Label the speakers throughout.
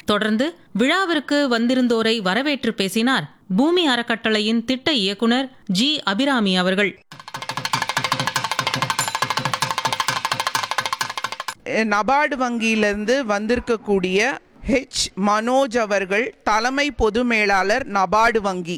Speaker 1: தொடர்ந்து விழாவிற்கு வந்திருந்தோரை வரவேற்று பேசினார் பூமி அறக்கட்டளையின் திட்ட இயக்குனர் ஜி அபிராமி அவர்கள்
Speaker 2: நபார்டு வங்கியிலிருந்து வந்திருக்கக்கூடிய ஹெச் மனோஜ் அவர்கள் தலைமை பொது மேலாளர் நபார்டு வங்கி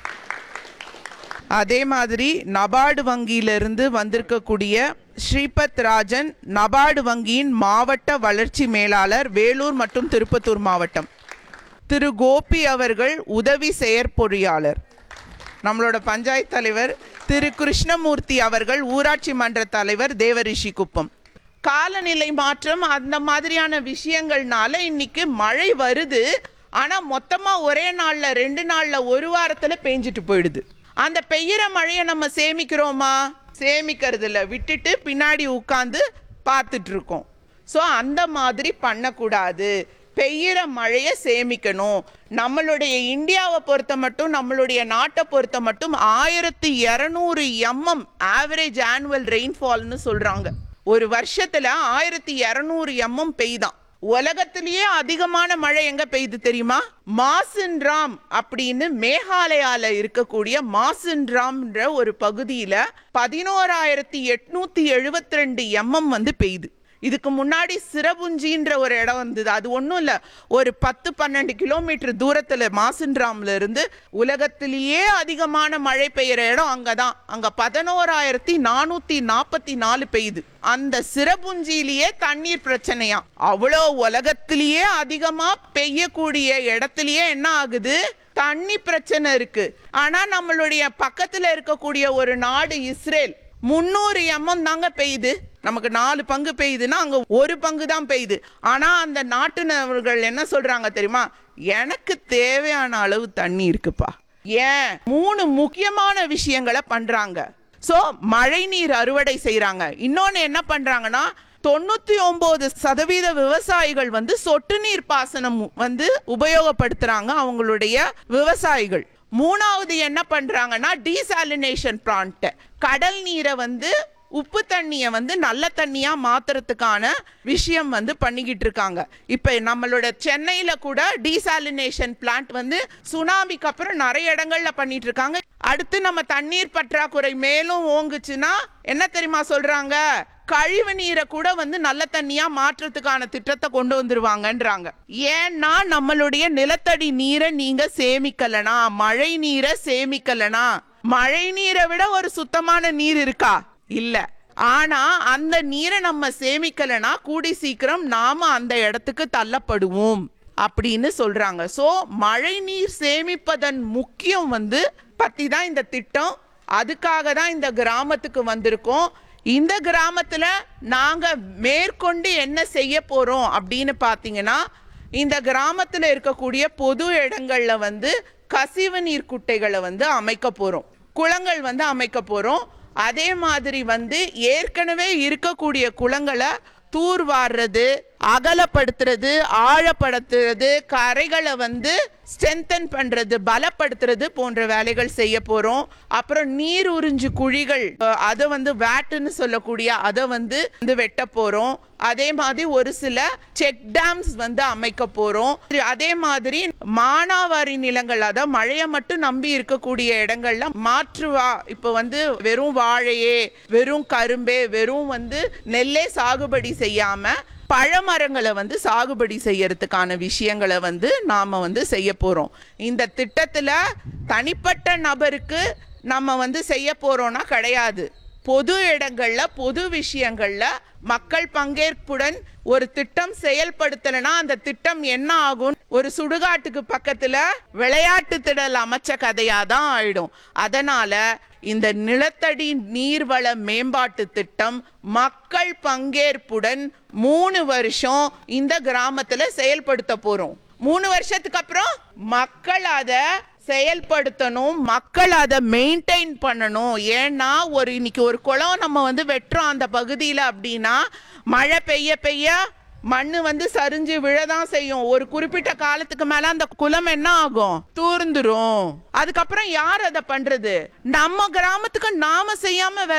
Speaker 2: அதே மாதிரி நபார்டு வங்கியிலிருந்து வந்திருக்கக்கூடிய ஸ்ரீபத் ராஜன் நபார்டு வங்கியின் மாவட்ட வளர்ச்சி மேலாளர் வேலூர் மற்றும் திருப்பத்தூர் மாவட்டம் திரு கோபி அவர்கள் உதவி செயற்பொறியாளர் நம்மளோட பஞ்சாயத்து தலைவர் திரு கிருஷ்ணமூர்த்தி அவர்கள் ஊராட்சி மன்ற தலைவர் தேவரிஷி குப்பம் காலநிலை மாற்றம் அந்த மாதிரியான விஷயங்கள்னால இன்னைக்கு மழை வருது ஆனா மொத்தமா ஒரே நாள்ல ரெண்டு நாள்ல ஒரு வாரத்துல பெஞ்சிட்டு போயிடுது அந்த பெய்யற மழையை நம்ம சேமிக்கிறோமா சேமிக்கிறது இல்ல விட்டுட்டு பின்னாடி உட்காந்து பார்த்துட்டு இருக்கோம் ஸோ அந்த மாதிரி பண்ணக்கூடாது பெய்கிற மழையை சேமிக்கணும் நம்மளுடைய இந்தியாவை பொறுத்த மட்டும் நம்மளுடைய நாட்டை பொறுத்த மட்டும் ஆயிரத்தி இரநூறு எம்எம் ஆவரேஜ் ஆனுவல் ரெயின்ஃபால்னு சொல்றாங்க ஒரு வருஷத்துல ஆயிரத்தி இரநூறு எம்எம் பெய்தான் உலகத்திலேயே அதிகமான மழை எங்க பெய்யுது தெரியுமா மாசின்ராம் அப்படின்னு மேகாலயால இருக்கக்கூடிய மாசின்ராம்ன்ற ஒரு பகுதியில பதினோராயிரத்தி எட்நூத்தி எழுபத்தி ரெண்டு எம்எம் வந்து பெய்யுது இதுக்கு முன்னாடி சிரபுஞ்சின்ற ஒரு இடம் வந்தது அது ஒன்றும் இல்லை ஒரு பத்து பன்னெண்டு கிலோமீட்டர் தூரத்தில் மாசின்ராம்ல இருந்து உலகத்திலேயே அதிகமான மழை பெய்யுற இடம் அங்கே தான் அங்கே பதினோராயிரத்தி நானூற்றி நாற்பத்தி நாலு பெய்யுது அந்த சிரபுஞ்சியிலேயே தண்ணீர் பிரச்சனையா அவ்வளோ உலகத்திலேயே அதிகமாக பெய்யக்கூடிய இடத்துலயே என்ன ஆகுது தண்ணி பிரச்சனை இருக்கு ஆனா நம்மளுடைய பக்கத்துல இருக்கக்கூடிய ஒரு நாடு இஸ்ரேல் முந்நூறு எம்எம் தாங்க பெய்யுது நமக்கு நாலு பங்கு பெய்யுதுன்னா அங்க ஒரு பங்கு தான் பெய்யுது ஆனா அந்த நாட்டினவர்கள் என்ன சொல்றாங்க தெரியுமா எனக்கு தேவையான அளவு தண்ணி இருக்குப்பா ஏன் மூணு முக்கியமான விஷயங்களை பண்றாங்க ஸோ மழை நீர் அறுவடை செய்றாங்க இன்னொன்னு என்ன பண்றாங்கன்னா தொண்ணூத்தி ஒன்பது சதவீத விவசாயிகள் வந்து சொட்டு நீர் பாசனம் வந்து உபயோகப்படுத்துறாங்க அவங்களுடைய விவசாயிகள் மூணாவது என்ன பண்றாங்கன்னா டீசாலினேஷன் பிளான்ட் கடல் நீரை வந்து உப்பு தண்ணியை வந்து நல்ல தண்ணியா மாத்துறதுக்கான விஷயம் வந்து பண்ணிக்கிட்டு இருக்காங்க இப்போ நம்மளோட சென்னையில கூட டீசாலினேஷன் பிளான்ட் வந்து சுனாமிக்கு அப்புறம் நிறைய இடங்கள்ல பண்ணிட்டு இருக்காங்க அடுத்து நம்ம தண்ணீர் பற்றாக்குறை மேலும் ஓங்குச்சுன்னா என்ன தெரியுமா சொல்றாங்க கழிவு நீரை கூட வந்து நல்ல தண்ணியா மாற்றத்துக்கான திட்டத்தை கொண்டு வந்துருவாங்கன்றாங்க ஏன்னா நம்மளுடைய நிலத்தடி நீரை நீங்க சேமிக்கலனா மழை நீரை சேமிக்கலனா மழை நீரை விட ஒரு சுத்தமான நீர் இருக்கா இல்ல ஆனா அந்த நீரை நம்ம சேமிக்கலனா கூடி சீக்கிரம் நாம அந்த இடத்துக்கு தள்ளப்படுவோம் அப்படின்னு சொல்றாங்க சோ மழை நீர் சேமிப்பதன் முக்கியம் வந்து பத்தி தான் இந்த திட்டம் அதுக்காக தான் இந்த கிராமத்துக்கு வந்திருக்கோம் இந்த கிராமத்துல நாங்க மேற்கொண்டு என்ன செய்ய போறோம் அப்படின்னு பாத்தீங்கன்னா இந்த கிராமத்துல இருக்கக்கூடிய பொது இடங்கள்ல வந்து கசிவு நீர் குட்டைகளை வந்து அமைக்க போறோம் குளங்கள் வந்து அமைக்க போறோம் அதே மாதிரி வந்து ஏற்கனவே இருக்கக்கூடிய குளங்களை தூர்வாடுறது அகலப்படுத்துறது ஆழப்படுத்துறது கரைகளை வந்து ஸ்ட்ரென்தன் பண்றது பலப்படுத்துறது போன்ற வேலைகள் செய்ய போறோம் அப்புறம் நீர் உறிஞ்சு குழிகள் அஹ், அதை வந்து வேட்டுன்னு சொல்லக்கூடிய அதை வந்து வந்து வெட்ட போறோம் அதே மாதிரி ஒரு சில செக் டேம்ஸ் வந்து அமைக்க போறோம் அதே மாதிரி மானாவாரி நிலங்கள் அதாவது மழையை மட்டும் நம்பி இருக்கக்கூடிய இடங்கள்ல மாற்றுவா இப்போ வந்து வெறும் வாழையே வெறும் கரும்பே வெறும் வந்து நெல்லே சாகுபடி செய்யாம பழமரங்களை வந்து சாகுபடி செய்யறதுக்கான விஷயங்களை வந்து நாம வந்து செய்ய போறோம் இந்த திட்டத்துல தனிப்பட்ட நபருக்கு நம்ம வந்து செய்ய போறோம்னா கிடையாது பொது இடங்கள்ல பொது விஷயங்கள்ல மக்கள் பங்கேற்புடன் ஒரு திட்டம் செயல்படுத்தலைன்னா அந்த திட்டம் என்ன ஆகும் ஒரு சுடுகாட்டுக்கு பக்கத்துல விளையாட்டு திடல் அமைச்ச கதையா தான் ஆயிடும் அதனால இந்த நிலத்தடி நீர்வள மேம்பாட்டு திட்டம் மக்கள் பங்கேற்புடன் மூணு வருஷம் இந்த கிராமத்துல செயல்படுத்த போறோம் மூணு வருஷத்துக்கு அப்புறம் மக்கள் அதை செயல்படுத்தணும் மக்கள் அதை மெயின்டைன் பண்ணணும் ஏன்னா ஒரு இன்னைக்கு ஒரு குளம் நம்ம வந்து வெட்டுறோம் அந்த பகுதியில் அப்படின்னா மழை பெய்ய பெய்ய மண்ணு வந்து சரிஞ்சு விழதான் செய்யும் ஒரு குறிப்பிட்ட காலத்துக்கு மேல அந்த குளம் என்ன ஆகும் தூர்ந்துரும் அதுக்கப்புறம் யார் அதை பண்றது நம்ம கிராமத்துக்கு நாம செய்யாம வேற